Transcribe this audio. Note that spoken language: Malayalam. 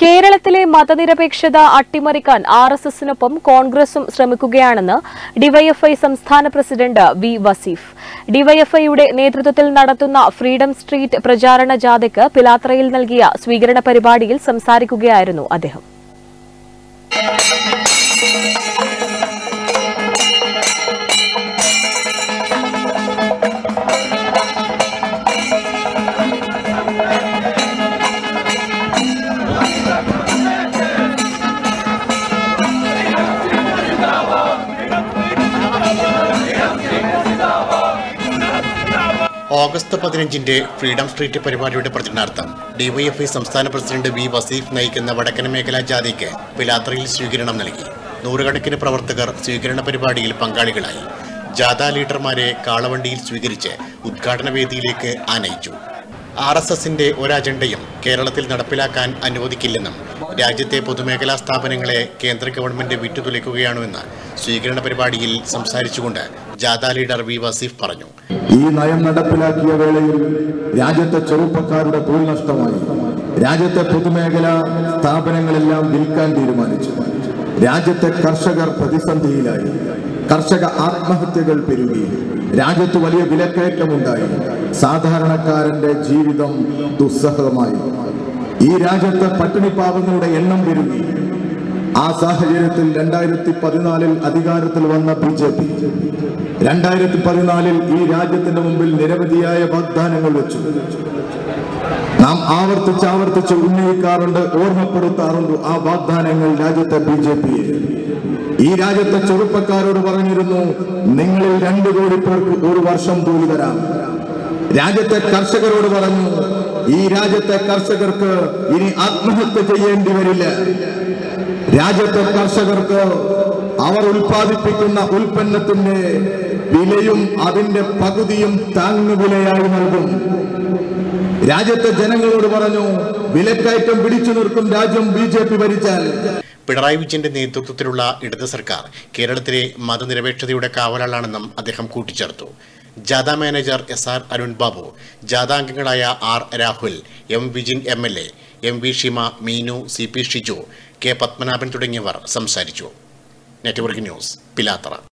കേരളത്തിലെ മതനിരപേക്ഷത അട്ടിമറിക്കാൻ ആർ എസ് എസിനൊപ്പം കോൺഗ്രസും ശ്രമിക്കുകയാണെന്ന് ഡിവൈഎഫ്ഐ സംസ്ഥാന പ്രസിഡന്റ് വി വസീഫ് ഡിവൈഎഫ്ഐയുടെ നേതൃത്വത്തിൽ നടത്തുന്ന ഫ്രീഡം സ്ട്രീറ്റ് പ്രചാരണ ജാഥയ്ക്ക് പിലാത്രയിൽ നൽകിയ സ്വീകരണ പരിപാടിയിൽ സംസാരിക്കുകയായിരുന്നു അദ്ദേഹം ഓഗസ്റ്റ് പതിനഞ്ചിന്റെ ഫ്രീഡം സ്ട്രീറ്റ് പരിപാടിയുടെ പ്രചരണാർത്ഥം ഡിവൈഎഫ്ഐ സംസ്ഥാന പ്രസിഡന്റ് വി വസീഫ് നയിക്കുന്ന വടക്കൻ മേഖലാ ജാഥയ്ക്ക് പിലാത്രയിൽ സ്വീകരണം നൽകി നൂറുകണക്കിന് പ്രവർത്തകർ സ്വീകരണ പരിപാടിയിൽ പങ്കാളികളായി ജാഥ ലീഡർമാരെ കാളവണ്ടിയിൽ സ്വീകരിച്ച് ഉദ്ഘാടന വേദിയിലേക്ക് ആനയിച്ചു ആർ എസ് എസിന്റെ ഒരജണ്ടയും കേരളത്തിൽ നടപ്പിലാക്കാൻ അനുവദിക്കില്ലെന്നും രാജ്യത്തെ പൊതുമേഖലാ സ്ഥാപനങ്ങളെ കേന്ദ്ര ഗവൺമെന്റ് വിട്ടുതുലയ്ക്കുകയാണെന്ന് സ്വീകരണ പരിപാടിയിൽ സംസാരിച്ചുകൊണ്ട് ജാഥ ലീഡർ വി വസീഫ് പറഞ്ഞു ഈ നയം നടപ്പിലാക്കിയ വേളയിൽ രാജ്യത്തെ ചെറുപ്പക്കാരുടെ തൊഴിൽ നഷ്ടമായി രാജ്യത്തെ പൊതുമേഖല സ്ഥാപനങ്ങളെല്ലാം വിൽക്കാൻ തീരുമാനിച്ചു രാജ്യത്തെ കർഷകർ പ്രതിസന്ധിയിലായി കർഷക ആത്മഹത്യകൾ പെരുകി രാജ്യത്ത് വലിയ വിലക്കയറ്റമുണ്ടായി സാധാരണക്കാരന്റെ ജീവിതം ദുസ്സഹമായി ഈ രാജ്യത്തെ പട്ടിണിപ്പാവങ്ങളുടെ എണ്ണം പെരുകി ആ സാഹചര്യത്തിൽ രണ്ടായിരത്തി പതിനാലിൽ അധികാരത്തിൽ വന്ന ബി ജെ പി രണ്ടായിരത്തി പതിനാലിൽ ഈ രാജ്യത്തിന്റെ മുമ്പിൽ നിരവധിയായ വാഗ്ദാനങ്ങൾ വെച്ചു നാം ആവർത്തിച്ച് ആവർത്തിച്ച് ഉന്നയിക്കാറുണ്ട് ഓർമ്മപ്പെടുത്താറുണ്ട് ആ വാഗ്ദാനങ്ങൾ രാജ്യത്തെ ബി ജെ പിയെ ഈ രാജ്യത്തെ ചെറുപ്പക്കാരോട് പറഞ്ഞിരുന്നു നിങ്ങളിൽ രണ്ടു കോടി പേർക്ക് ഒരു വർഷം കൂലി തരാം രാജ്യത്തെ കർഷകരോട് പറഞ്ഞു ഈ രാജ്യത്തെ കർഷകർക്ക് ഇനി ആത്മഹത്യ ചെയ്യേണ്ടി വരില്ല രാജ്യത്തെ കർഷകർക്ക് അവർ ഉൽപ്പാദിപ്പിക്കുന്ന ഉൽപ്പന്നത്തിന്റെ വിലയും അതിന്റെ പകുതിയും താങ്ങുവിലയായി നൽകും രാജ്യത്തെ ജനങ്ങളോട് പറഞ്ഞു വിലക്കയറ്റം പിടിച്ചു നിർത്തും രാജ്യം ബി ജെ പി ഭരിച്ചാൽ പിണറായി വിജയന്റെ നേതൃത്വത്തിലുള്ള ഇടത് സർക്കാർ കേരളത്തിലെ മതനിരപേക്ഷതയുടെ കാവലാളാണെന്നും അദ്ദേഹം കൂട്ടിച്ചേർത്തു ജാഥ manager S R Arun Babu ജാഥ അംഗങ്ങളായ R Rahul M Vijin M L A M V Shima Meenu C P Shiju K Padmanabhan തുടങ്ങിയവർ സംസാരിച്ചു നെറ്റ്വർക്ക് ന്യൂസ് പിലാത്തറ